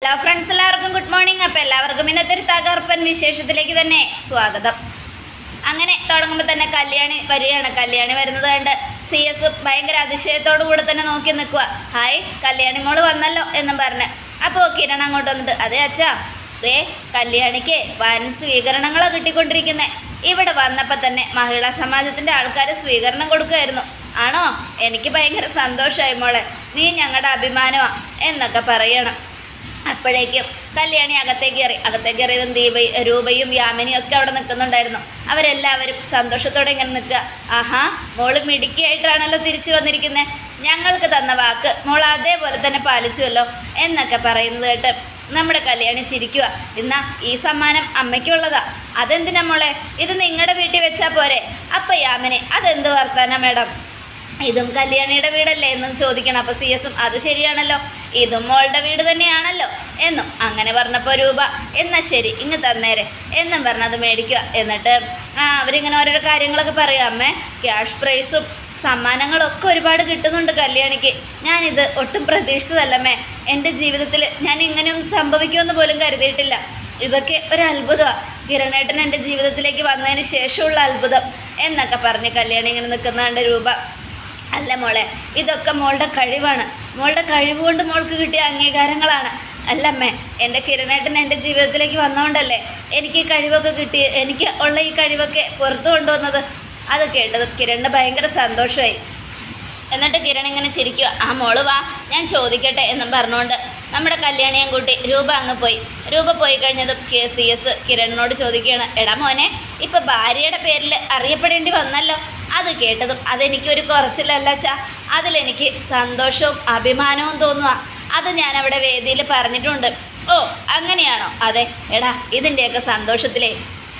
hello friends എല്ലാവർക്കും good morning അപ്പോൾ എല്ലാവർക്കും ഇന്നത്തെ ഒരു തകർപ്പൻ വിശേഷത്തിലേക്ക് തന്നെ സ്വാഗതം അങ്ങനെ തുടങ്ങുമ്പോൾ തന്നെ കല്യാണി വരികയാണ് കല്യാണി വരുന്നത് കണ്ട് സി എസ് ഭയങ്കര അതിശയത്തോടു കൂടെ തന്നെ നോക്കി നിൽക്കുക ഹായ് കല്യാണി മോള് വന്നല്ലോ എന്നും പറഞ്ഞ് അപ്പോൾ കിരൺ അങ്ങോട്ട് വന്നിട്ട് അതെ അച്ഛാ ദേ കല്യാണിക്ക് വൻ സ്വീകരണങ്ങളാണ് കിട്ടിക്കൊണ്ടിരിക്കുന്നത് ഇവിടെ വന്നപ്പോൾ തന്നെ മഹിളാ സമാജത്തിൻ്റെ ആൾക്കാർ സ്വീകരണം കൊടുക്കുമായിരുന്നു ആണോ എനിക്ക് ഭയങ്കര സന്തോഷമായി മോളെ നീ ഞങ്ങളുടെ അഭിമാനമാണ് എന്നൊക്കെ പറയണം അപ്പോഴേക്കും കല്യാണി അകത്തേക്ക് കയറി അകത്തേക്ക് കയറിയതും ദീപയും രൂപയും യാമിനിയും ഒക്കെ അവിടെ നിൽക്കുന്നുണ്ടായിരുന്നു അവരെല്ലാവരും സന്തോഷത്തോടെ ഇങ്ങനെ നിൽക്കുക ആഹാ മോള് മിടുക്കിയായിട്ടാണല്ലോ തിരിച്ചു വന്നിരിക്കുന്നത് ഞങ്ങൾക്ക് തന്ന വാക്ക് മോൾ അതേപോലെ തന്നെ പാലിച്ചുവല്ലോ എന്നൊക്കെ പറയുന്നത് കേട്ട് നമ്മുടെ കല്യാണി ചിരിക്കുക എന്നാ ഈ സമ്മാനം അമ്മയ്ക്കുള്ളതാ അതെന്തിനാ മോളെ ഇത് നിങ്ങളുടെ വീട്ടിൽ വെച്ചാൽ പോരെ അപ്പം യാമിനി അതെന്ത് വർത്താന മേഡം ഇതും കല്യാണിയുടെ വീടല്ലേ എന്നും ചോദിക്കണം അപ്പോൾ സി എസും അത് ശരിയാണല്ലോ ഇതും മോളുടെ വീട് തന്നെയാണല്ലോ എന്നും അങ്ങനെ പറഞ്ഞപ്പോൾ രൂപ എന്നാ ശരി ഇങ്ങ് തന്നേരെ എന്നും പറഞ്ഞത് മേടിക്കുക എന്നിട്ട് ആ അവരിങ്ങനെ ഓരോരോ കാര്യങ്ങളൊക്കെ പറയും അമ്മേ ക്യാഷ് പ്രൈസും സമ്മാനങ്ങളൊക്കെ ഒരുപാട് കിട്ടുന്നുണ്ട് കല്യാണിക്ക് ഞാനിത് ഒട്ടും പ്രതീക്ഷിച്ചതല്ലമ്മേ എൻ്റെ ജീവിതത്തിൽ ഞാൻ ഇങ്ങനെയൊന്നും സംഭവിക്കുമെന്ന് പോലും കരുതിയിട്ടില്ല ഇതൊക്കെ ഒരു അത്ഭുതമാണ് കിരണേട്ടൻ എൻ്റെ ജീവിതത്തിലേക്ക് വന്നതിന് ശേഷമുള്ള അത്ഭുതം എന്നൊക്കെ പറഞ്ഞ് കല്യാണി ഇങ്ങനെ നിൽക്കുന്നതുകൊണ്ട് രൂപ അല്ല മോളെ ഇതൊക്കെ മോളുടെ കഴിവാണ് മോളുടെ കഴിവ് കൊണ്ട് മോൾക്ക് കിട്ടിയ അംഗീകാരങ്ങളാണ് അല്ലമ്മേ എൻ്റെ കിരണേട്ടൻ എൻ്റെ ജീവിതത്തിലേക്ക് വന്നതുകൊണ്ടല്ലേ എനിക്ക് ഈ കഴിവൊക്കെ കിട്ടി എനിക്ക് ഉള്ള ഈ കഴിവൊക്കെ പുറത്തു കൊണ്ടുവന്നത് അത് കേട്ടത് കിരണിന് ഭയങ്കര സന്തോഷമായി എന്നിട്ട് കിരൺ ഇങ്ങനെ ചിരിക്കുക ആ മോള് വാ ഞാൻ ചോദിക്കട്ടെ എന്നും പറഞ്ഞുകൊണ്ട് നമ്മുടെ കല്യാണിയും കൂട്ടി രൂപ അങ്ങ് പോയി രൂപ പോയി കഴിഞ്ഞതും കെ സി എസ് കിരണിനോട് ചോദിക്കുകയാണ് എടാ മോനെ ഇപ്പം ഭാര്യയുടെ പേരിൽ അറിയപ്പെടേണ്ടി വന്നല്ലോ അത് കേട്ടതും അതെനിക്കൊരു കുറച്ചിലല്ല ചാ അതിലെനിക്ക് സന്തോഷവും അഭിമാനവും തോന്നുക അത് ഞാൻ അവിടെ വേദിയിൽ പറഞ്ഞിട്ടുണ്ട് ഓ അങ്ങനെയാണോ അതെ എടാ ഇതിൻ്റെയൊക്കെ സന്തോഷത്തിലേ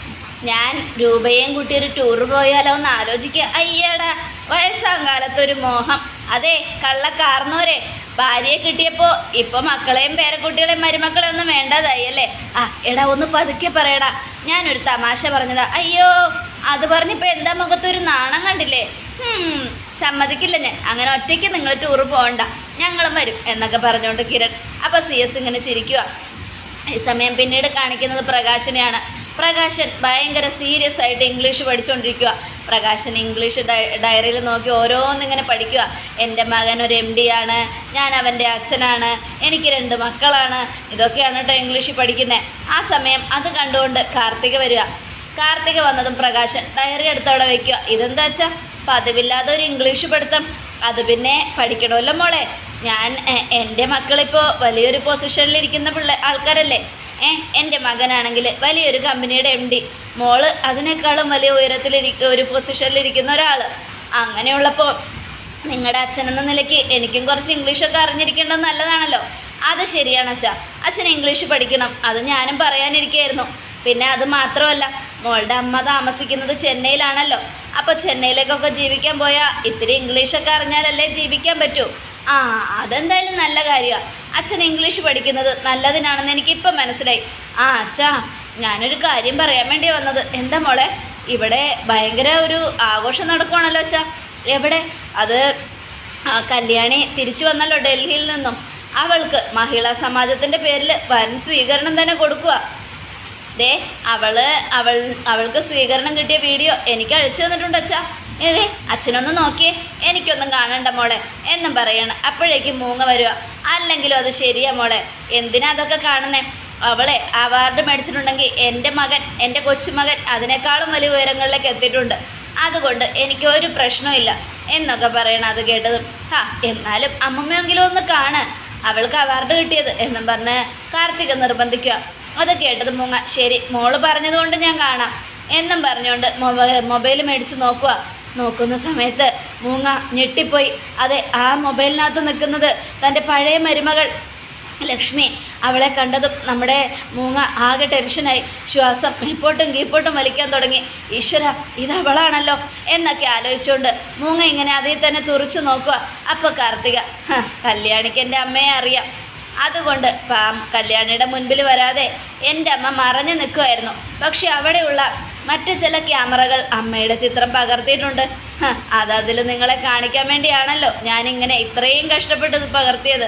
ഞാൻ രൂപയും കൂട്ടി ഒരു ടൂർ പോയാലോ എന്ന് ആലോചിക്കുക അയ്യടാ വയസ്സാം കാലത്തൊരു മോഹം അതെ കള്ള കാർന്നോരെ ഭാര്യയെ കിട്ടിയപ്പോൾ ഇപ്പൊ മക്കളെയും പേരക്കുട്ടികളെയും മരുമക്കളെയും ഒന്നും വേണ്ടതായി അല്ലേ ആ എടാ ഒന്ന് പതുക്കെ പറയടാ ഞാനൊരു തമാശ പറഞ്ഞതാ അയ്യോ അത് പറഞ്ഞപ്പോൾ എന്താ മുഖത്തൊരു നാണം കണ്ടില്ലേ ഹും, സമ്മതിക്കില്ല ഞാൻ അങ്ങനെ ഒറ്റയ്ക്ക് നിങ്ങൾ ടൂർ പോകണ്ട ഞങ്ങളും വരും എന്നൊക്കെ പറഞ്ഞുകൊണ്ട് കിരൺ അപ്പോൾ സി എസ് ഇങ്ങനെ ചിരിക്കുക ഈ സമയം പിന്നീട് കാണിക്കുന്നത് പ്രകാശനെയാണ് പ്രകാശൻ ഭയങ്കര സീരിയസ് ആയിട്ട് ഇംഗ്ലീഷ് പഠിച്ചുകൊണ്ടിരിക്കുക പ്രകാശൻ ഇംഗ്ലീഷ് ഡയ ഡയറിയിൽ നോക്കി ഓരോന്നിങ്ങനെ പഠിക്കുക എൻ്റെ മകൻ ഒരു എം ഡി ആണ് ഞാൻ അവൻ്റെ അച്ഛനാണ് എനിക്ക് രണ്ട് മക്കളാണ് ഇതൊക്കെയാണ് കേട്ടോ ഇംഗ്ലീഷ് പഠിക്കുന്നത് ആ സമയം അത് കണ്ടുകൊണ്ട് കാർത്തിക വരിക കാർത്തിക വന്നതും പ്രകാശൻ ഡയറി എടുത്തവിടെ വയ്ക്കുക ഇതെന്താ വെച്ചാൽ പതിവില്ലാതെ ഒരു ഇംഗ്ലീഷ് പഠിത്തം അത് പിന്നെ പഠിക്കണമല്ലോ മോളെ ഞാൻ എ- എൻ്റെ മക്കളിപ്പോൾ വലിയൊരു പൊസിഷനിലിരിക്കുന്ന പിള്ളേ ആൾക്കാരല്ലേ ഏ എൻ്റെ മകനാണെങ്കിൽ വലിയൊരു കമ്പനിയുടെ എം ഡി മോള് അതിനേക്കാളും വലിയ ഉയരത്തിലിരിക്കുന്ന ഒരു പൊസിഷനിലിരിക്കുന്ന ഒരാൾ അങ്ങനെയുള്ളപ്പോൾ നിങ്ങളുടെ അച്ഛനെന്ന നിലയ്ക്ക് എനിക്കും കുറച്ച് ഇംഗ്ലീഷൊക്കെ അറിഞ്ഞിരിക്കേണ്ടത് നല്ലതാണല്ലോ അത് ശരിയാണ് അച്ഛാ അച്ഛൻ ഇംഗ്ലീഷ് പഠിക്കണം അത് ഞാനും പറയാനിരിക്കുകയായിരുന്നു പിന്നെ അത് മാത്രമല്ല മോളുടെ അമ്മ താമസിക്കുന്നത് ചെന്നൈയിലാണല്ലോ അപ്പോൾ ചെന്നൈയിലേക്കൊക്കെ ജീവിക്കാൻ പോയാൽ ഇത്തിരി ഇംഗ്ലീഷൊക്കെ അറിഞ്ഞാലല്ലേ ജീവിക്കാൻ പറ്റൂ ആ അതെന്തായാലും നല്ല കാര്യമാണ് അച്ഛൻ ഇംഗ്ലീഷ് പഠിക്കുന്നത് നല്ലതിനാണെന്ന് എനിക്കിപ്പം മനസ്സിലായി ആ അച്ഛാ ഞാനൊരു കാര്യം പറയാൻ വേണ്ടി വന്നത് എന്താ മോളെ ഇവിടെ ഭയങ്കര ഒരു ആഘോഷം നടക്കുവാണല്ലോ അച്ഛാ എവിടെ അത് ആ കല്യാണി തിരിച്ചു വന്നല്ലോ ഡൽഹിയിൽ നിന്നും അവൾക്ക് മഹിളാ സമാജത്തിൻ്റെ പേരിൽ വൻ സ്വീകരണം തന്നെ കൊടുക്കുക ദേ അവള് അവൾ അവൾക്ക് സ്വീകരണം കിട്ടിയ വീഡിയോ എനിക്ക് അഴിച്ചു തന്നിട്ടുണ്ട് അച്ഛാ ഏതേ അച്ഛനൊന്ന് നോക്കിയേ എനിക്കൊന്നും കാണണ്ട മോളെ എന്നും പറയണം അപ്പോഴേക്കും മൂങ്ങ വരിക അല്ലെങ്കിലും അത് ശരിയാ മോളെ എന്തിനാ അതൊക്കെ കാണുന്നേ അവളെ അവാർഡ് മേടിച്ചിട്ടുണ്ടെങ്കിൽ എൻ്റെ മകൻ എൻ്റെ കൊച്ചുമകൻ അതിനേക്കാളും വലിയ ഉയരങ്ങളിലേക്ക് എത്തിയിട്ടുണ്ട് അതുകൊണ്ട് എനിക്ക് ഒരു പ്രശ്നമില്ല എന്നൊക്കെ പറയണം അത് കേട്ടതും ഹാ എന്നാലും അമ്മമ്മയെങ്കിലും ഒന്ന് കാണ് അവൾക്ക് അവാർഡ് കിട്ടിയത് എന്നും പറഞ്ഞ് കാർത്തിക നിർബന്ധിക്കുക അത് കേട്ടത് മൂങ്ങ ശരി മോള് പറഞ്ഞതുകൊണ്ട് ഞാൻ കാണാം എന്നും പറഞ്ഞുകൊണ്ട് മൊബൈൽ മൊബൈൽ മേടിച്ച് നോക്കുക നോക്കുന്ന സമയത്ത് മൂങ്ങ ഞെട്ടിപ്പോയി അതെ ആ മൊബൈലിനകത്ത് നിൽക്കുന്നത് തൻ്റെ പഴയ മരുമകൾ ലക്ഷ്മി അവളെ കണ്ടതും നമ്മുടെ മൂങ്ങ ആകെ ടെൻഷനായി ശ്വാസം മേപ്പോട്ടും കീപ്പോട്ടും വലിക്കാൻ തുടങ്ങി ഈശ്വര ഇത് അവളാണല്ലോ എന്നൊക്കെ ആലോചിച്ചുകൊണ്ട് മൂങ്ങ ഇങ്ങനെ അതിൽ തന്നെ തുറച്ചു നോക്കുക അപ്പോൾ കാർത്തിക "ഹ, കല്യാണിക്ക് എൻ്റെ അമ്മയെ അറിയാം അതുകൊണ്ട് പാം കല്യാണിയുടെ മുൻപിൽ വരാതെ എൻ്റെ അമ്മ മറഞ്ഞു നിൽക്കുമായിരുന്നു പക്ഷെ അവിടെയുള്ള മറ്റ് ചില ക്യാമറകൾ അമ്മയുടെ ചിത്രം പകർത്തിയിട്ടുണ്ട് ഹ, അതതിൽ നിങ്ങളെ കാണിക്കാൻ വേണ്ടിയാണല്ലോ ഞാനിങ്ങനെ ഇത്രയും കഷ്ടപ്പെട്ടത് പകർത്തിയത്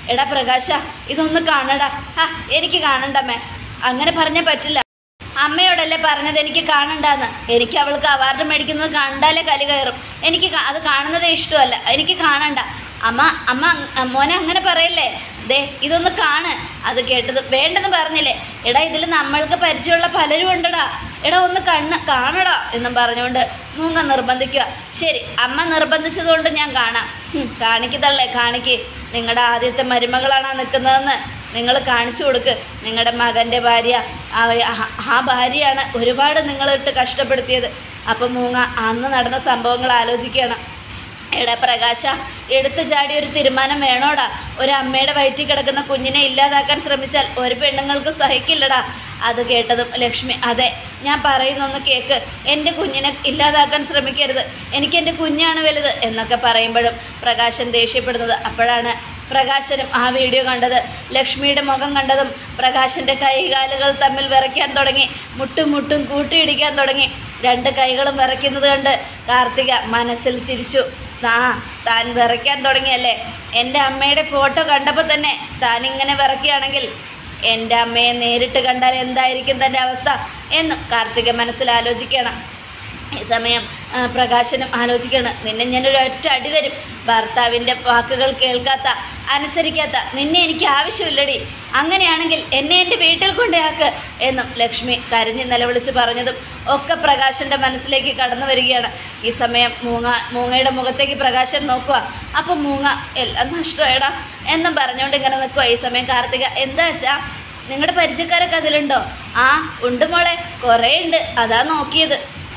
എടാ പ്രകാശ ഇതൊന്ന് കാണടാ ഹാ എനിക്ക് കാണണ്ടമ്മേ അങ്ങനെ പറഞ്ഞാൽ പറ്റില്ല അമ്മയോടല്ലേ പറഞ്ഞത് എനിക്ക് കാണണ്ടാന്ന് എനിക്ക് അവൾക്ക് അവാർഡ് മേടിക്കുന്നത് കണ്ടാലേ കലി കയറും എനിക്ക് കാ- അത് കാണുന്നത് ഇഷ്ടമല്ല എനിക്ക് കാണണ്ട അമ്മ അമ്മ അങ്- മോനെ അങ്ങനെ പറയല്ലേ ദേ ഇതൊന്ന് കാണ് അത് കേട്ടത് വേണ്ടെന്ന് പറഞ്ഞില്ലേ എടാ ഇതിൽ നമ്മൾക്ക് പരിചയമുള്ള പലരും ഉണ്ടടാ എടാ ഒന്ന് കണ്ണ് കാണടാ എന്നും പറഞ്ഞുകൊണ്ട് മൂങ്ങ നിർബന്ധിക്കുക ശരി അമ്മ നിർബന്ധിച്ചതുകൊണ്ട് ഞാൻ കാണാം ഹും, കാണിക്കതള്ളേ കാണിക്ക് നിങ്ങളുടെ ആദ്യത്തെ മരുമകളാണ് നിൽക്കുന്നതെന്ന് നിങ്ങൾ കാണിച്ചു കൊടുക്ക് നിങ്ങളുടെ മകൻ്റെ ഭാര്യ ആ- ആ- ആ ഭാര്യയാണ് ഒരുപാട് നിങ്ങളിട്ട് കഷ്ടപ്പെടുത്തിയത് അപ്പം മൂങ്ങ അന്ന് നടന്ന സംഭവങ്ങൾ ആലോചിക്കുകയാണ് എടാ പ്രകാശ എടുത്തു ചാടി ഒരു തീരുമാനം വേണോടാ ഒരു അമ്മയുടെ വയറ്റിൽ കിടക്കുന്ന കുഞ്ഞിനെ ഇല്ലാതാക്കാൻ ശ്രമിച്ചാൽ ഒരു പെണ്ണുങ്ങൾക്ക് സഹിക്കില്ലടാ അത് കേട്ടതും ലക്ഷ്മി അതെ ഞാൻ പറയുന്നൊന്ന് കേക്ക് എൻ്റെ കുഞ്ഞിനെ ഇല്ലാതാക്കാൻ ശ്രമിക്കരുത് എനിക്ക് എൻ്റെ കുഞ്ഞാണ് വലുത് എന്നൊക്കെ പറയുമ്പോഴും പ്രകാശൻ ദേഷ്യപ്പെടുന്നത് അപ്പോഴാണ് പ്രകാശനും ആ വീഡിയോ കണ്ടത് ലക്ഷ്മിയുടെ മുഖം കണ്ടതും പ്രകാശൻ്റെ കൈകാലുകൾ തമ്മിൽ വിറയ്ക്കാൻ തുടങ്ങി മുട്ടും മുട്ടും കൂട്ടിയിടിക്കാൻ തുടങ്ങി രണ്ട് കൈകളും വിറയ്ക്കുന്നത് കണ്ട് കാർത്തിക മനസ്സിൽ ചിരിച്ചു ആ താൻ വിറയ്ക്കാൻ തുടങ്ങിയല്ലേ എൻ്റെ അമ്മയുടെ ഫോട്ടോ കണ്ടപ്പോൾ തന്നെ താൻ ഇങ്ങനെ വിറയ്ക്കുകയാണെങ്കിൽ എൻ്റെ അമ്മയെ നേരിട്ട് കണ്ടാൽ എന്തായിരിക്കും തൻ്റെ അവസ്ഥ എന്നും കാർത്തിക മനസ്സിൽ ആലോചിക്കണം ഈ സമയം ആ, പ്രകാശനും ആലോചിക്കണം നിന്നെ ഞാനൊരു ഒറ്റ അടി തരും ഭർത്താവിൻ്റെ വാക്കുകൾ കേൾക്കാത്ത അനുസരിക്കാത്ത നിന്നെ എനിക്ക് ആവശ്യമില്ലടി അങ്ങനെയാണെങ്കിൽ എന്നെ എൻ്റെ വീട്ടിൽ കൊണ്ടേയാക്ക് എന്നും ലക്ഷ്മി കരഞ്ഞ് നിലവിളിച്ച് പറഞ്ഞതും ഒക്കെ പ്രകാശൻ്റെ മനസ്സിലേക്ക് കടന്നു വരികയാണ് ഈ സമയം മൂങ്ങ മൂങ്ങയുടെ മുഖത്തേക്ക് പ്രകാശൻ നോക്കുക അപ്പം മൂങ്ങ എല്ലാം നഷ്ടമായടാ എന്നും പറഞ്ഞുകൊണ്ട് ഇങ്ങനെ നിൽക്കുക ഈ സമയം കാർത്തിക എന്താ വെച്ചാ നിങ്ങളുടെ പരിചയക്കാരൊക്കെ അതിലുണ്ടോ ആ ഉണ്ട് മോളെ കുറേ ഉണ്ട് അതാ നോക്കിയത്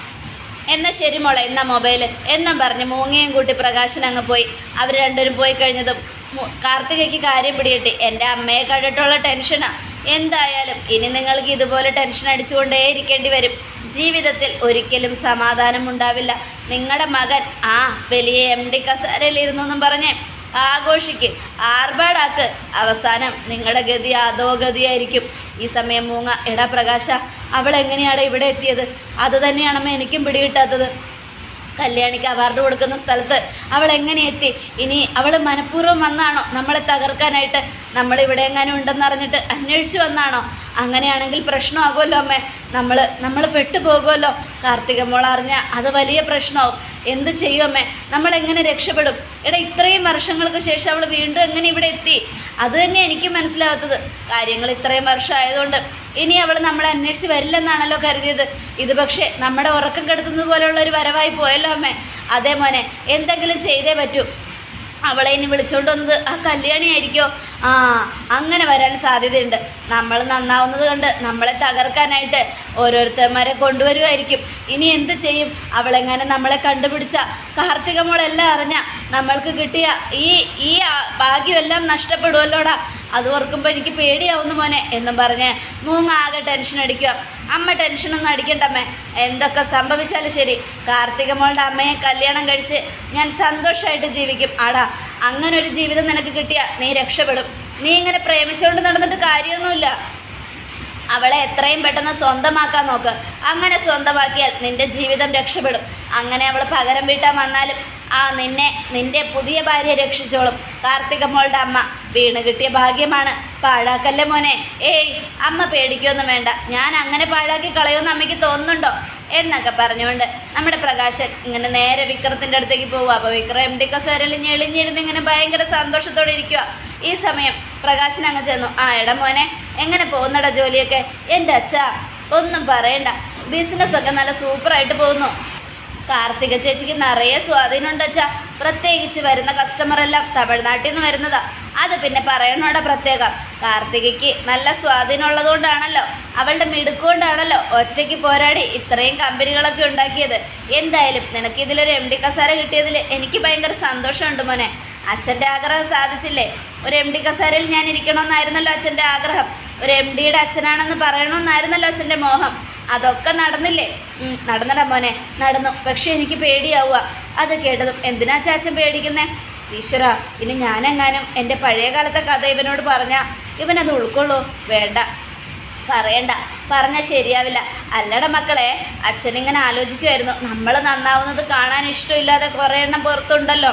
എന്നാ ശരി മോളെ എന്നാ മൊബൈൽ എന്നും പറഞ്ഞ് മൂങ്ങയും കൂട്ടി പ്രകാശൻ അങ്ങ് പോയി അവർ രണ്ടുപേരും പോയി കഴിഞ്ഞതും മു- കാർത്തികയ്ക്ക് കാര്യം പിടികിട്ടി എൻ്റെ അമ്മയെ കണ്ടിട്ടുള്ള ടെൻഷനാ എന്തായാലും ഇനി നിങ്ങൾക്ക് ഇതുപോലെ ടെൻഷൻ അടിച്ചുകൊണ്ടേ ഇരിക്കേണ്ടി വരും ജീവിതത്തിൽ ഒരിക്കലും സമാധാനം ഉണ്ടാവില്ല നിങ്ങളുടെ മകൻ ആ വലിയ എം ഡി കസാരയിൽ ഇരുന്നു എന്നും പറഞ്ഞ് ആഘോഷിക്ക് ആർഭാടാക്ക് അവസാനം നിങ്ങളുടെ ഗതി അധോഗതിയായിരിക്കും ഈ സമയം മൂങ്ങ എടാ പ്രകാശ അവൾ എങ്ങനെയാണ് ഇവിടെ എത്തിയത് അത് തന്നെയാണമ്മ എനിക്കും പിടികിട്ടാത്തത് കല്യാണിക്ക് അവാർഡ് കൊടുക്കുന്ന സ്ഥലത്ത് അവൾ എങ്ങനെ എത്തി ഇനി അവൾ മനഃപൂർവ്വം വന്നാണോ നമ്മളെ തകർക്കാനായിട്ട് നമ്മളിവിടെ എങ്ങാനും ഉണ്ടെന്ന് അറിഞ്ഞിട്ട് അന്വേഷിച്ച് വന്നാണോ അങ്ങനെയാണെങ്കിൽ പ്രശ്നമാകുമല്ലോ അമ്മേ നമ്മൾ നമ്മൾ പെട്ടുപോകുമല്ലോ കാർത്തിക മോൾ അറിഞ്ഞാൽ അത് വലിയ പ്രശ്നമാവും എന്ത് ചെയ്യും അമ്മേ നമ്മൾ എങ്ങനെ രക്ഷപ്പെടും എടാ ഇത്രയും വർഷങ്ങൾക്ക് ശേഷം അവൾ വീണ്ടും എങ്ങനെ ഇവിടെ എത്തി അത് തന്നെ എനിക്ക് മനസ്സിലാവാത്തത് കാര്യങ്ങൾ ഇത്രയും വർഷം ആയതുകൊണ്ട് ഇനി അവൾ നമ്മളെ അന്വേഷിച്ച് വരില്ലെന്നാണല്ലോ കരുതിയത് ഇത് പക്ഷേ നമ്മുടെ ഉറക്കം കെടുത്തുന്നത് പോലെയുള്ള ഒരു വരവായി പോയല്ലോ അമ്മേ അതേ മോനെ എന്തെങ്കിലും ചെയ്തേ പറ്റൂ അവളെ ഇനി വിളിച്ചുകൊണ്ട് വന്നത് ആ കല്യാണിയായിരിക്കോ ആ അങ്ങനെ വരാൻ സാധ്യതയുണ്ട് നമ്മൾ നന്നാവുന്നത് കണ്ട് നമ്മളെ തകർക്കാനായിട്ട് ഓരോരുത്തന്മാരെ കൊണ്ടുവരുമായിരിക്കും ഇനി എന്ത് ചെയ്യും അവളെങ്ങനെ നമ്മളെ കണ്ടുപിടിച്ച കാർത്തിക മോളെല്ലാം അറിഞ്ഞ നമ്മൾക്ക് കിട്ടിയ ഈ ഈ ആ- ഭാഗ്യമെല്ലാം നഷ്ടപ്പെടുമല്ലോടാ അത് ഓർക്കുമ്പോൾ എനിക്ക് പേടിയാവുന്നു മോനെ എന്നും പറഞ്ഞ് മൂങ്ങ ആകെ ടെൻഷൻ അടിക്കുക അമ്മ ടെൻഷനൊന്നും അടിക്കണ്ടമ്മേ എന്തൊക്കെ സംഭവിച്ചാലും ശരി കാർത്തിക മോളുടെ അമ്മയെ കല്യാണം കഴിച്ച് ഞാൻ സന്തോഷമായിട്ട് ജീവിക്കും ആടാ അങ്ങനെ ഒരു ജീവിതം നിനക്ക് കിട്ടിയ നീ രക്ഷപ്പെടും നീ ഇങ്ങനെ പ്രേമിച്ചുകൊണ്ട് നടന്നിട്ട് കാര്യമൊന്നുമില്ല അവളെ എത്രയും പെട്ടെന്ന് സ്വന്തമാക്കാൻ നോക്ക് അങ്ങനെ സ്വന്തമാക്കിയാൽ നിന്റെ ജീവിതം രക്ഷപ്പെടും അങ്ങനെ അവൾ പകരം വീട്ടാൻ വന്നാലും ആ നിന്നെ നിന്റെ പുതിയ ഭാര്യ രക്ഷിച്ചോളും കാർത്തിക മോളുടെ അമ്മ വീണ് കിട്ടിയ ഭാഗ്യമാണ് പാഴാക്കല്ലേ മോനെ ഏയ് അമ്മ പേടിക്കൊന്നും വേണ്ട ഞാൻ അങ്ങനെ പാഴാക്കി കളയുമെന്ന് അമ്മയ്ക്ക് തോന്നുന്നുണ്ടോ എന്നൊക്കെ പറഞ്ഞുകൊണ്ട് നമ്മുടെ പ്രകാശൻ ഇങ്ങനെ നേരെ വിക്രത്തിൻ്റെ അടുത്തേക്ക് പോവുക അപ്പോൾ വിക്രം എം ഡി കസേരയിൽ ഞെളിഞ്ഞിരുന്ന് ഇങ്ങനെ ഭയങ്കര സന്തോഷത്തോടെ ഇരിക്കുക ഈ സമയം പ്രകാശൻ അങ്ങ് ചെന്നു ആ എടാ മോനെ എങ്ങനെ പോകുന്നടാ ജോലിയൊക്കെ എൻ്റെ അച്ഛ ഒന്നും പറയണ്ട ബിസിനസ്സൊക്കെ നല്ല സൂപ്പറായിട്ട് പോകുന്നു കാർത്തിക ചേച്ചിക്ക് നിറയെ സ്വാധീനമുണ്ട് അച്ഛാ പ്രത്യേകിച്ച് വരുന്ന കസ്റ്റമറെല്ലാം തമിഴ്നാട്ടിൽ നിന്ന് വരുന്നതാ അത് പിന്നെ പറയണോടെ പ്രത്യേകം കാർത്തികയ്ക്ക് നല്ല സ്വാധീനം ഉള്ളതുകൊണ്ടാണല്ലോ അവളുടെ മിടുക്കുകൊണ്ടാണല്ലോ ഒറ്റയ്ക്ക് പോരാടി ഇത്രയും കമ്പനികളൊക്കെ ഉണ്ടാക്കിയത് എന്തായാലും നിനക്ക് ഇതിലൊരു എം ഡി കസാര കിട്ടിയതിൽ എനിക്ക് ഭയങ്കര സന്തോഷമുണ്ട് മോനെ അച്ഛൻ്റെ ആഗ്രഹം സാധിച്ചില്ലേ ഒരു എം ഡി കസാരയിൽ ഞാൻ ഇരിക്കണമെന്നായിരുന്നല്ലോ അച്ഛൻ്റെ ആഗ്രഹം ഒരു എം ഡിയുടെ അച്ഛനാണെന്ന് പറയണമെന്നായിരുന്നല്ലോ അച്ഛൻ്റെ മോഹം അതൊക്കെ നടന്നില്ലേ ഉം, നടന്നടാ മോനെ നടന്നു പക്ഷെ എനിക്ക് പേടിയാവുക അത് കേട്ടതും എന്തിനാ ചാച്ചൻ പേടിക്കുന്നേ ഈശ്വര ഇനി ഞാനെങ്ങാനും എൻ്റെ പഴയ കാലത്തെ കഥ ഇവനോട് പറഞ്ഞാൽ ഇവനത് ഉൾക്കൊള്ളൂ വേണ്ട പറയണ്ട പറഞ്ഞാൽ ശരിയാവില്ല അല്ലട മക്കളെ അച്ഛനിങ്ങനെ ആലോചിക്കുമായിരുന്നു നമ്മൾ നന്നാവുന്നത് കാണാൻ ഇഷ്ടമില്ലാതെ കുറേ എണ്ണം പുറത്തുണ്ടല്ലോ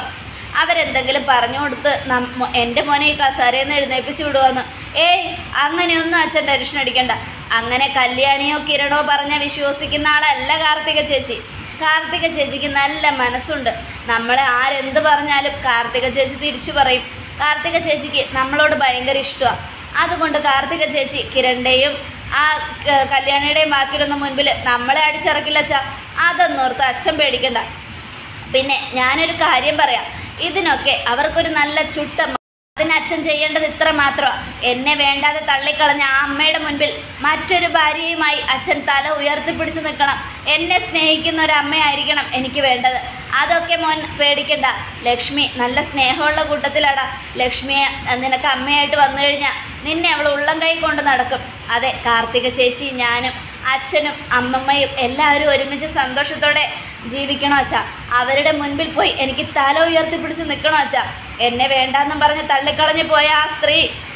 അവരെന്തെങ്കിലും പറഞ്ഞു കൊടുത്ത് നമ്മ എൻ്റെ മോനെ ഈ കസാരയിൽ നിന്ന് എഴുന്നേൽപ്പിച്ച് വിടുവാന്ന് ഏയ് അങ്ങനെയൊന്നും അച്ഛൻ ടെൻഷൻ അടിക്കണ്ട അങ്ങനെ കല്യാണിയോ കിരണോ പറഞ്ഞ വിശ്വസിക്കുന്ന ആളല്ല കാർത്തിക ചേച്ചി കാർത്തിക ചേച്ചിക്ക് നല്ല മനസ്സുണ്ട് നമ്മളെ ആരെന്ത് പറഞ്ഞാലും കാർത്തിക ചേച്ചി തിരിച്ചു പറയും കാർത്തിക ചേച്ചിക്ക് നമ്മളോട് ഭയങ്കര ഇഷ്ടമാണ് അതുകൊണ്ട് കാർത്തിക ചേച്ചി കിരണിൻ്റെയും ആ ക- കല്യാണിയുടെയും ബാക്കിയൊന്നും മുൻപിൽ നമ്മളെ അടിച്ചിറക്കില്ല അച്ഛാ അതൊന്നോർത്ത് അച്ഛൻ പേടിക്കണ്ട പിന്നെ ഞാനൊരു കാര്യം പറയാം ഇതിനൊക്കെ അവർക്കൊരു നല്ല ചുട്ട മ- അതിന് അച്ഛൻ ചെയ്യേണ്ടത് ഇത്ര മാത്രമാണ് എന്നെ വേണ്ടാതെ തള്ളിക്കളഞ്ഞ ആ അമ്മയുടെ മുൻപിൽ മറ്റൊരു ഭാര്യയുമായി അച്ഛൻ തല ഉയർത്തിപ്പിടിച്ച് നിൽക്കണം എന്നെ സ്നേഹിക്കുന്ന ഒരു അമ്മയായിരിക്കണം എനിക്ക് വേണ്ടത് അതൊക്കെ മോൻ പേടിക്കണ്ട ലക്ഷ്മി നല്ല സ്നേഹമുള്ള കൂട്ടത്തിലാടാ ലക്ഷ്മിയെ നിനക്ക് അമ്മയായിട്ട് വന്നു കഴിഞ്ഞാൽ നിന്നെ അവൾ ഉള്ളം കൈ കൊണ്ട് നടക്കും അതെ കാർത്തിക ചേച്ചി ഞാനും അച്ഛനും അമ്മമ്മയും എല്ലാവരും ഒരുമിച്ച് സന്തോഷത്തോടെ ജീവിക്കണോ അച്ഛാ അവരുടെ മുൻപിൽ പോയി എനിക്ക് തല ഉയർത്തിപ്പിടിച്ച് നിൽക്കണോ അച്ഛാ എന്നെ വേണ്ടാന്നും പറഞ്ഞ് തള്ളിക്കളഞ്ഞു പോയ ആ സ്ത്രീ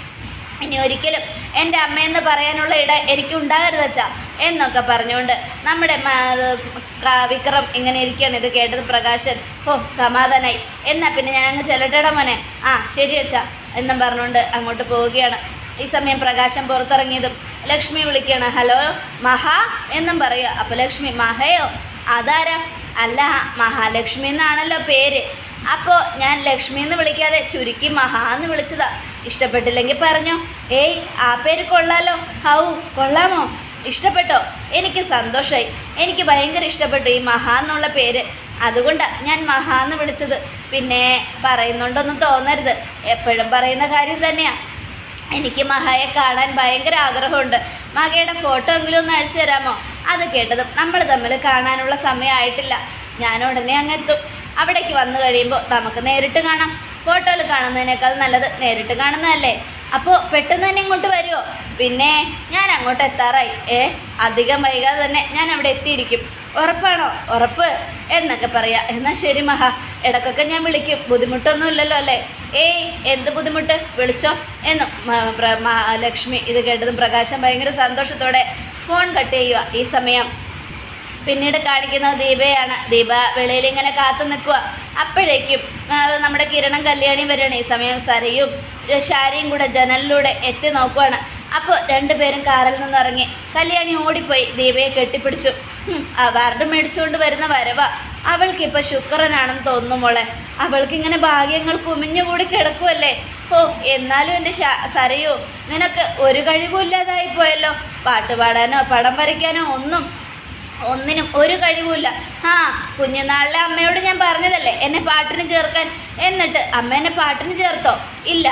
ഇനി ഒരിക്കലും എൻ്റെ അമ്മയെന്ന് പറയാനുള്ള ഇട എനിക്ക് ഉണ്ടാകരുത് അച്ഛാ എന്നൊക്കെ പറഞ്ഞുകൊണ്ട് നമ്മുടെ മ- അത് ക- വിക്രം ഇങ്ങനെ ഇരിക്കുകയാണ് ഇത് കേട്ടത് പ്രകാശൻ ഓ സമാധാനായി എന്നാ പിന്നെ ഞാൻ അങ്ങ് ചെല്ലട്ടേടാ മോനെ ആ ശരി അച്ഛാ എന്നും പറഞ്ഞുകൊണ്ട് അങ്ങോട്ട് പോവുകയാണ് ഈ സമയം പ്രകാശം പുറത്തിറങ്ങിയതും ലക്ഷ്മി വിളിക്കുകയാണ് ഹലോ മഹാ എന്നും പറയുക അപ്പോൾ ലക്ഷ്മി മഹയോ അതാരാ അല്ല മഹാലക്ഷ്മി എന്നാണല്ലോ പേര് അപ്പോൾ ഞാൻ ലക്ഷ്മി എന്ന് വിളിക്കാതെ ചുരുക്കി മഹാ എന്ന് വിളിച്ചതാ ഇഷ്ടപ്പെട്ടില്ലെങ്കിൽ പറഞ്ഞോ ഏയ് ആ പേര് കൊള്ളാലോ ഹൗ കൊള്ളാമോ ഇഷ്ടപ്പെട്ടോ എനിക്ക് സന്തോഷമായി എനിക്ക് ഭയങ്കര ഇഷ്ടപ്പെട്ടു ഈ മഹാ എന്നുള്ള പേര് അതുകൊണ്ടാണ് ഞാൻ മഹാ എന്ന് വിളിച്ചത് പിന്നെ പറയുന്നുണ്ടൊന്നും തോന്നരുത് എപ്പോഴും പറയുന്ന കാര്യം തന്നെയാണ് എനിക്ക് മഹയെ കാണാൻ ഭയങ്കര ആഗ്രഹമുണ്ട് മഹയുടെ ഫോട്ടോ എങ്കിലും ഒന്ന് അയച്ചു തരാമോ അത് കേട്ടതും നമ്മൾ തമ്മിൽ കാണാനുള്ള സമയമായിട്ടില്ല ഞാൻ ഉടനെ അങ്ങെത്തും അവിടേക്ക് വന്നു കഴിയുമ്പോൾ നമുക്ക് നേരിട്ട് കാണാം ഫോട്ടോയിൽ കാണുന്നതിനേക്കാൾ നല്ലത് നേരിട്ട് കാണുന്നതല്ലേ അപ്പോൾ പെട്ടെന്ന് തന്നെ ഇങ്ങോട്ട് വരുമോ പിന്നെ ഞാൻ അങ്ങോട്ട് എത്താറായി ഏ അധികം വൈകാതെ തന്നെ ഞാൻ അവിടെ എത്തിയിരിക്കും ഉറപ്പാണോ ഉറപ്പ് എന്നൊക്കെ പറയാ എന്നാൽ ശരി മഹ ഇടക്കൊക്കെ ഞാൻ വിളിക്കും ബുദ്ധിമുട്ടൊന്നും ഇല്ലല്ലോ അല്ലേ ഏയ് എന്ത് ബുദ്ധിമുട്ട് വിളിച്ചോ എന്നും മ- പ്ര- മ- ലക്ഷ്മി ഇത് കേട്ടതും പ്രകാശം ഭയങ്കര സന്തോഷത്തോടെ ഫോൺ കട്ട് ചെയ്യുക ഈ സമയം പിന്നീട് കാണിക്കുന്നത് ദീപയാണ് ദീപ വെളിയിൽ ഇങ്ങനെ കാത്തു നിൽക്കുക അപ്പോഴേക്കും ആ, നമ്മുടെ കിരണം കല്യാണി വരികയാണ് ഈ സമയം സരയും ഒരു ശാരിയും കൂടെ ജനലിലൂടെ എത്തി നോക്കുവാണ് അപ്പോൾ രണ്ടുപേരും കാറിൽ നിന്ന് ഇറങ്ങി കല്യാണി ഓടിപ്പോയി ദീപയെ കെട്ടിപ്പിടിച്ചു "ഹും, അവാർഡ് മേടിച്ചുകൊണ്ട് വരുന്ന വരവാ അവൾക്കിപ്പോൾ ശുക്രനാണെന്ന് തോന്നുന്നു മോളെ അവൾക്കിങ്ങനെ ഭാഗ്യങ്ങൾ കുമിഞ്ഞുകൂടി കിടക്കുമല്ലേ ഓ എന്നാലും എൻ്റെ ശാ സരയോ നിനക്ക് ഒരു കഴിവും ഇല്ലാതായി പോയല്ലോ പാട്ട് പാടാനോ പടം വരയ്ക്കാനോ ഒന്നും ഒന്നിനും ഒരു കഴിവുമില്ല ആ കുഞ്ഞുനാളിലെ അമ്മയോട് ഞാൻ പറഞ്ഞതല്ലേ എന്നെ പാട്ടിന് ചേർക്കാൻ എന്നിട്ട് അമ്മ എന്നെ പാട്ടിന് ചേർത്തോ ഇല്ല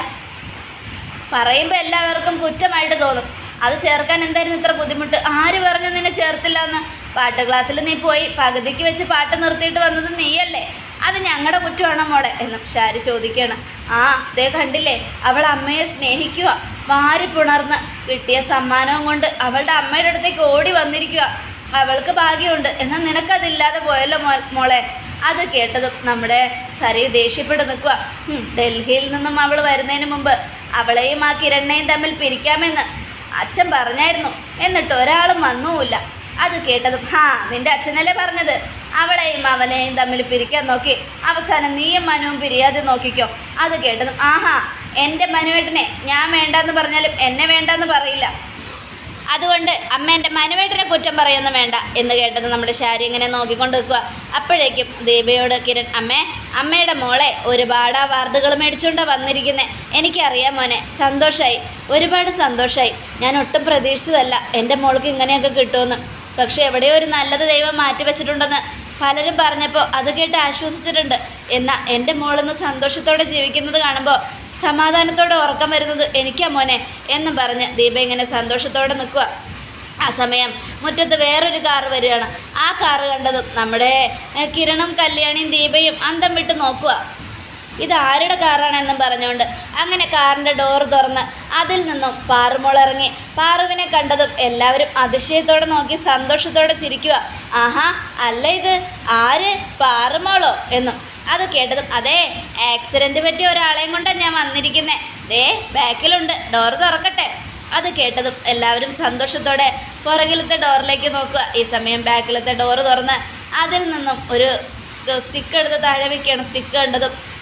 പറയുമ്പോൾ എല്ലാവർക്കും കുറ്റമായിട്ട് തോന്നും അത് ചേർക്കാൻ എന്തായിരുന്നു ഇത്ര ബുദ്ധിമുട്ട് ആര് പറഞ്ഞു നിന്നെ ചേർത്തില്ല എന്ന് പാട്ട് ക്ലാസ്സിൽ നീ പോയി പകുതിക്ക് വെച്ച് പാട്ട് നിർത്തിയിട്ട് വന്നത് നീയല്ലേ അത് ഞങ്ങളുടെ കുറ്റമാണോ മോളെ എന്നും ഷാരി ചോദിക്കുകയാണ് ആ ദേ കണ്ടില്ലേ അവൾ അമ്മയെ സ്നേഹിക്കുക വാരി പുണർന്ന് കിട്ടിയ സമ്മാനവും കൊണ്ട് അവളുടെ അമ്മയുടെ അടുത്തേക്ക് ഓടി വന്നിരിക്കുക അവൾക്ക് ഭാഗ്യമുണ്ട് എന്നാൽ നിനക്കതില്ലാതെ പോയല്ലോ മോ- മോളെ അത് കേട്ടതും നമ്മുടെ സരി ദേഷ്യപ്പെട്ട് നിൽക്കുക ഡൽഹിയിൽ നിന്നും അവൾ വരുന്നതിന് മുമ്പ് അവളെയും ആ കിരണ്ണയും തമ്മിൽ പിരിക്കാമെന്ന് അച്ഛൻ പറഞ്ഞായിരുന്നു എന്നിട്ട് ഒരാളും വന്നുമില്ല അത് കേട്ടതും ഹാ നിന്റെ അച്ഛനല്ലേ പറഞ്ഞത് അവളെയും അവനെയും തമ്മിൽ പിരിക്കാൻ നോക്കി അവസാനം നീയും മനുവും പിരിയാതെ നോക്കിക്കോ അത് കേട്ടതും ആഹാ എൻ്റെ മനുവേട്ടനെ ഞാൻ വേണ്ടെന്ന് പറഞ്ഞാലും എന്നെ വേണ്ടെന്ന് പറയില്ല അതുകൊണ്ട് അമ്മ എൻ്റെ മനുവേട്ടനെ കുറ്റം പറയൊന്നും വേണ്ട എന്ന് കേട്ടത് നമ്മുടെ ശാരി ഇങ്ങനെ നോക്കിക്കൊണ്ട് നിൽക്കുക അപ്പോഴേക്കും ദീപയോട് കിരൺ അമ്മേ അമ്മയുടെ മോളെ ഒരുപാട് അവാർഡുകൾ മേടിച്ചുകൊണ്ട് വന്നിരിക്കുന്നത് എനിക്കറിയാം മോനെ സന്തോഷമായി ഒരുപാട് സന്തോഷമായി ഞാൻ ഒട്ടും പ്രതീക്ഷിച്ചതല്ല എൻ്റെ മോൾക്ക് ഇങ്ങനെയൊക്കെ കിട്ടുമെന്ന് പക്ഷേ എവിടെയോ ഒരു നല്ലത് ദൈവം മാറ്റി വെച്ചിട്ടുണ്ടെന്ന് പലരും പറഞ്ഞപ്പോൾ അത് കേട്ട് ആശ്വസിച്ചിട്ടുണ്ട് എന്നാൽ എൻ്റെ മോളിന്ന് സന്തോഷത്തോടെ ജീവിക്കുന്നത് കാണുമ്പോൾ സമാധാനത്തോടെ ഉറക്കം വരുന്നത് എനിക്കാ മോനെ എന്നും പറഞ്ഞ് ദീപ ഇങ്ങനെ സന്തോഷത്തോടെ നിൽക്കുക ആ സമയം മുറ്റത്ത് വേറൊരു കാറ് വരികയാണ് ആ കാറ് കണ്ടതും നമ്മുടെ ഏഹ്, കിരണും കല്യാണിയും ദീപയും അന്തം വിട്ട് നോക്കുക ഇത് ആരുടെ കാറാണെന്നും പറഞ്ഞുകൊണ്ട് അങ്ങനെ കാറിൻ്റെ ഡോറ് തുറന്ന് അതിൽ നിന്നും പാറുമോൾ ഇറങ്ങി പാറുവിനെ കണ്ടതും എല്ലാവരും അതിശയത്തോടെ നോക്കി സന്തോഷത്തോടെ ചിരിക്കുക ആഹാ അല്ല ഇത് ആര് പാറുമോളോ എന്നും അത് കേട്ടതും അതെ ആക്സിഡൻറ്റ് പറ്റിയ ഒരാളെയും കൊണ്ടാണ് ഞാൻ വന്നിരിക്കുന്നത് ദേ ബാക്കിലുണ്ട് ഡോറ് തുറക്കട്ടെ അത് കേട്ടതും എല്ലാവരും സന്തോഷത്തോടെ പുറകിലത്തെ ഡോറിലേക്ക് നോക്കുക ഈ സമയം ബാക്കിലത്തെ ഡോറ് തുറന്ന് അതിൽ നിന്നും ഒരു സ്റ്റിക്ക് എടുത്ത് താഴെ വെക്കുകയാണ് സ്റ്റിക്ക് കണ്ടതും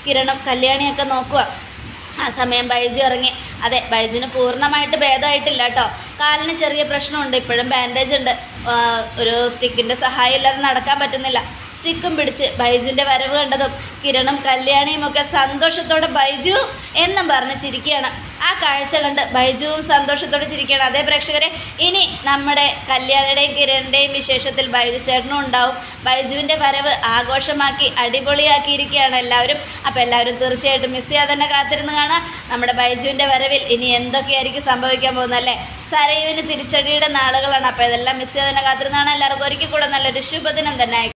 കിരണും കല്യാണിയൊക്കെ നോക്കുക ആ സമയം ബൈജു ഇറങ്ങി അതെ ബൈജുവിന് പൂർണ്ണമായിട്ട് ഭേദമായിട്ടില്ല കേട്ടോ കാലിന് ചെറിയ പ്രശ്നമുണ്ട് ഇപ്പോഴും ബാൻഡേജ് ഉണ്ട് ആ, ഒരു സ്റ്റിക്കിൻ്റെ സഹായം ഇല്ലാതെ നടക്കാൻ പറ്റുന്നില്ല സ്റ്റിക്കും പിടിച്ച് ബൈജുവിൻ്റെ വരവ് കണ്ടതും കിരണും കല്യാണിയും ഒക്കെ സന്തോഷത്തോടെ ബൈജു എന്നും പറഞ്ഞ് ചിരിക്കുകയാണ് ആ കാഴ്ച കണ്ട് ബൈജുവും സന്തോഷത്തോടെ ചിരിക്കുകയാണ് അതേ പ്രേക്ഷകരെ ഇനി നമ്മുടെ കല്യാണിയുടെയും കിരണിൻ്റെയും വിശേഷത്തിൽ ബൈജു ചേട്ടനും ഉണ്ടാവും ബൈജുവിൻ്റെ വരവ് ആഘോഷമാക്കി അടിപൊളിയാക്കിയിരിക്കുകയാണ് എല്ലാവരും അപ്പോൾ എല്ലാവരും തീർച്ചയായിട്ടും മിസ് ചെയ്യാതെ തന്നെ കാത്തിരുന്ന് കാണാം നമ്മുടെ ബൈജുവിൻ്റെ വരവിൽ ഇനി എന്തൊക്കെയായിരിക്കും സംഭവിക്കാൻ പോകുന്നത് അല്ലേ സരയുവിന് തിരിച്ചടിയുടെ നാളുകളാണ് അപ്പോൾ ഇതെല്ലാം മിസ് ചെയ്യാതെ തന്നെ കാത്തിരുന്നാണ് എല്ലാവർക്കും ഒരിക്കൽ കൂടെ നല്ലൊരു ശുഭദിനം തന്നെ